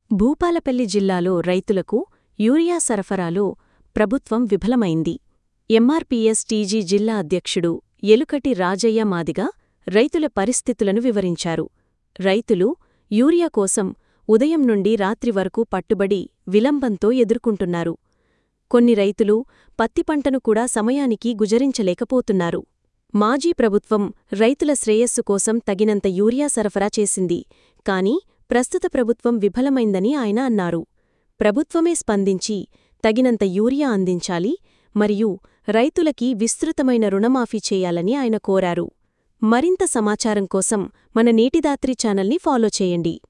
భూపాలపల్లి జిల్లాలో రైతులకు యూరియా సరఫరాలో ప్రభుత్వం విఫలమైంది ఎంఆర్పీఎస్ టీజీ జిల్లా అధ్యక్షుడు ఎలుకటి రాజయ్య మాదిగ రైతుల పరిస్థితులను వివరించారు రైతులు యూరియా కోసం ఉదయం నుండి రాత్రి వరకు పట్టుబడి విలంబంతో ఎదుర్కొంటున్నారు కొన్ని రైతులు పత్తి పంటను కూడా సమయానికి గుజరించలేకపోతున్నారు మాజీ ప్రభుత్వం రైతుల శ్రేయస్సు కోసం తగినంత యూరియా సరఫరా చేసింది కాని ప్రస్తుత ప్రభుత్వం విఫలమైందని ఆయన అన్నారు ప్రభుత్వమే స్పందించి తగినంత యూరియా అందించాలి మరియు రైతులకి విస్తృతమైన రుణమాఫీ చేయాలని ఆయన కోరారు మరింత సమాచారం కోసం మన నేటిదాత్రి ఛానల్ని ఫాలో చేయండి